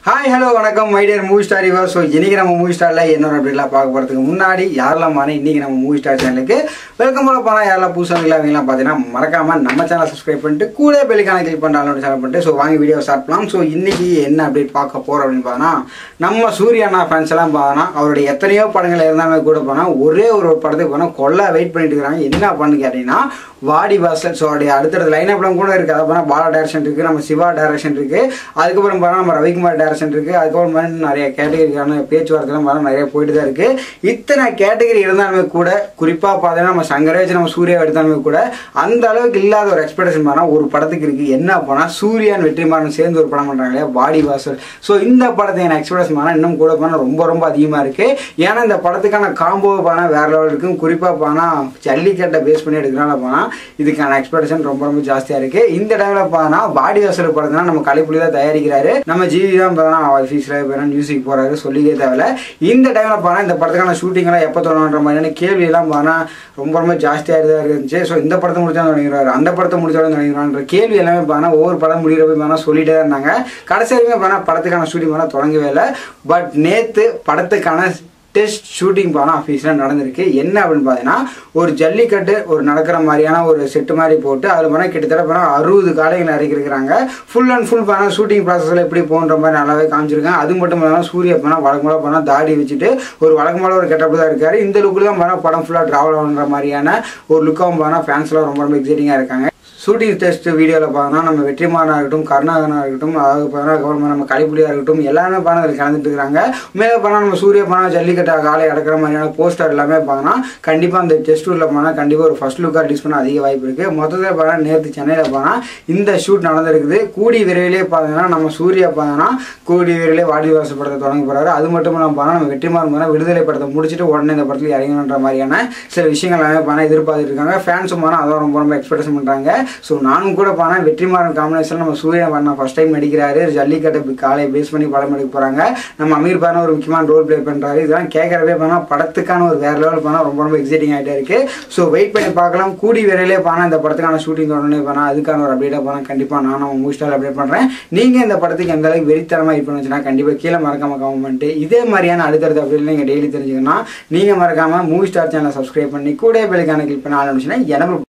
hi hello வணக்கம் my dear movie star இவர் so இன்னைக்கு நம்ம மூவி ஸ்டாரில் என்னோட அப்படிலாம் பார்க்க போகிறதுக்கு முன்னாடி யாரெல்லாம் பாருங்க இன்னைக்கு நம்ம மூவி ஸ்டார் சேனலுக்கு வெல்கம் பண்ண போனால் யாரெல்லாம் புதுசாக இல்லை அவங்கலாம் பார்த்தீங்கன்னா மறக்காம நம்ம சேனல் சப்ஸ்கிரைப் பண்ணிட்டு கூட பெல்லிக்கான கிளிக் பண்ணாலும் சேனல் பண்ணிட்டு ஸோ வாங்கி வீடியோ ஸ்டார்ட் பண்ணலாம் ஸோ இன்னைக்கு என்ன அப்டேட் பார்க்க போகிறோம் அப்படின்னு பார்த்தோன்னா நம்ம சூர்யா அண்ணா ஃபேன்ஸ் எல்லாம் பார்த்தோன்னா அவருடைய எத்தனையோ படங்கள் இருந்தாலுமே கூட போனால் ஒரே ஒரு படத்துக்கு போனால் கொல்ல வெயிட் பண்ணிட்டு இருக்காங்க என்ன பண்ணு கேட்டீங்கன்னா வாடி வாசல் ஸோ அப்படியே அடுத்தடுத்த லைன் அப்லாம் கூட இருக்குது அதை பார்த்தா பாலா டேரக்ஷன் இருக்குது நம்ம சிவா டேரக்ஷன் இருக்குது அதுக்கப்புறம் பார்த்தா நம்ம ரவிக்குமார் டேரக்ஷன் இருக்குது அதுக்கப்புறம் பார்த்தா நிறைய கேட்டகரிக்கான பேச்சுவார்த்தைலாம் பார்த்தா நிறைய போயிட்டு தான் இருக்குது இத்தனை கேட்டகரி இருந்தாலுமே கூட குறிப்பாக பார்த்தீங்கன்னா நம்ம சங்கரேஜ் நம்ம சூர்யா எடுத்தாலுமே கூட அந்த அளவுக்கு இல்லாத ஒரு எக்ஸ்பெக்டேஷன் பண்ணால் ஒரு படத்துக்கு இருக்குது என்ன போனால் சூர்யான் வெற்றிமாறன் சேர்ந்து ஒரு படம் பண்ணுறாங்க இல்லையா வாடி வாசல் ஸோ இந்த படத்தை எனக்கு எக்ஸ்பெக்டேஷன் பண்ணால் இன்னும் கூட போனால் ரொம்ப ரொம்ப அதிகமாக இருக்குது ஏன்னா இந்த படத்துக்கான காம்போ போனால் வேற லெவல் இருக்கும் குறிப்பாக போனால் ஜல்லிக்கட்டை பேஸ் பண்ணி எடுக்கிறனால போனால் இதுக்கான எக்ஸ்பெக்டேஷன் ரொம்ப ரொம்ப ஜாஸ்தியாக இருக்குது இந்த டைமில் பார்த்தா வாடி வாசல் படத்தினா நம்ம கலைப்புலி தான் தயாரிக்கிறாரு நம்ம ஜிவி தான் பார்த்தா ஆஃபீஸில் போய் மியூசிக் போகிறாரு சொல்லிக்கே தேவையில்ல இந்த டைமில் பார்த்தா இந்த படத்துக்கான ஷூட்டிங்லாம் எப்போ தொடங்குற மாதிரியான கேள்வி எல்லாம் பார்த்தா ரொம்ப ரொம்ப ஜாஸ்தியாக தான் இருந்துச்சு ஸோ இந்த படத்தை முடிச்சா தொடங்கிடுவார் அந்த படத்தை முடிச்சாலும் தொடங்கிடுவான்ற கேள்வி எல்லாமே பார்த்தா ஒவ்வொரு படம் முடிகிற போய் பார்த்தா சொல்லிட்டே தான் இருந்தாங்க கடைசி வரைக்கும் பார்த்தா படத்துக்கான ஷூட்டிங் பார்த்தா தொடங்கவே இல்லை பட் நேற்று படத்துக்கான டெஸ்ட் ஷூட்டிங் படம் ஆஃபீஸில் நடந்திருக்கு என்ன அப்படின்னு பார்த்தீங்கன்னா ஒரு ஜல்லிக்கட்டு ஒரு நடக்கிற மாதிரியான ஒரு செட்டு மாதிரி போட்டு அதில் போனால் கிட்டத்தட்ட போனால் அறுபது காளைகள் இறக்கிருக்கிறாங்க ஃபுல் அண்ட் ஃபுல் பண்ணால் ஷூட்டிங் ப்ராசஸில் எப்படி போன்ற மாதிரி நல்லாவே காமிச்சிருக்காங்க அது மட்டும் இல்லாமல் சூரிய போனால் வழக்கமாக போனால் தாடி வச்சுட்டு ஒரு வழக்கமான ஒரு கெட்டப்பு தான் இருக்காரு இந்த லுக்கில் தான் போனால் படம் ஃபுல்லாக ட்ராவல் ஆகுன்ற மாதிரியான ஒரு லுக்காகவும் போனால் ஃபேன்ஸ்லாம் ரொம்ப ரொம்ப எக்ஸைட்டிங்காக இருக்காங்க ஷூட்டிங் டெஸ்ட் வீடியோவில் பார்த்தோம்னா நம்ம வெற்றிமாறனாக இருக்கட்டும் கருணாகரனாக இருக்கட்டும் அதாவது பார்த்தா அதுக்கப்புறமா நம்ம கலைப்புலியாக இருக்கட்டும் எல்லாமே பார்த்தா அதில் கலந்துட்டு இருக்காங்க மேலே பார்த்தா நம்ம சூரிய பானா ஜல்லிக்கட்டை காலை அடக்கிற மாதிரியான போஸ்டர் எல்லாமே பார்த்தோன்னா கண்டிப்பாக அந்த டெஸ்ட் டூரில் போனால் கண்டிப்பாக ஒரு ஃபர்ஸ்ட் லுக்காக ரிலீஸ் பண்ண அதிக வாய்ப்பு இருக்குது மொத்தத்தில் பார்த்தா நேற்று சென்னையில் போனால் இந்த ஷூட் நடந்திருக்குது கூடி விரைவிலே பார்த்தீங்கன்னா நம்ம சூர்யா பார்த்தோன்னா கூடி விரைவிலே வாடி வாசல் படத்தை தொடங்க போகிறாரு அது மட்டும் இல்லாமல் பார்த்தா நம்ம வெற்றிமாறன் பார்த்தா விடுதலை படத்தை முடிச்சுட்டு உடனே இந்த படத்தில் இறங்கணுன்ற மாதிரியான சில விஷயங்கள் எல்லாமே பார்த்தா எதிர்பார்த்துட்டு இருக்காங்க ஃபேன்ஸும் பார்த்தா அதான் ரொம்ப ரொம்ப எக்ஸ்பெக்டேஷன் பண்ணுறாங்க ஸோ நானும் கூட போனேன் வெற்றிமாறன் காம்பினேஷன் நம்ம சூர்யா பண்ண ஃபர்ஸ்ட் டைம் நடிக்கிறாரு ஜல்லிக்கட்டை காலை பேஸ் பண்ணி படம் எடுக்க போகிறாங்க நம்ம அமீர் பான ஒரு முக்கியமான ரோல் ப்ளே பண்ணுறாரு இதெல்லாம் கேட்குறவே போனால் படத்துக்கான ஒரு வேற லெவல் போனால் ரொம்ப ரொம்ப எக்ஸைட்டிங் ஆகிட்டே இருக்கு ஸோ வெயிட் பண்ணி பார்க்கலாம் கூடி விரையிலே போனால் இந்த படத்துக்கான ஷூட்டிங் தொடர்ந்து போனால் அதுக்கான ஒரு அப்டேட்டாக போனால் கண்டிப்பாக நான் நம்ம மூவி ஸ்டார் அப்டேட் பண்ணுறேன் நீங்கள் இந்த படத்துக்கு எந்த அளவுக்கு வெறித்தனமாக இது பண்ணுச்சுன்னா கண்டிப்பாக கீழே மறக்காம கமெண்ட் இதே மாதிரியான அடுத்தடுத்த அப்டேட் நீங்கள் டெய்லி தெரிஞ்சுக்கணும் நீங்கள் மறக்காமல் மூவி ஸ்டார் சேனலை சப்ஸ்கிரைப் பண்ணி கூட பெல்லுக்கான கிளிக் பண்ண ஆரம்பிச்சுன்னா எனக்கு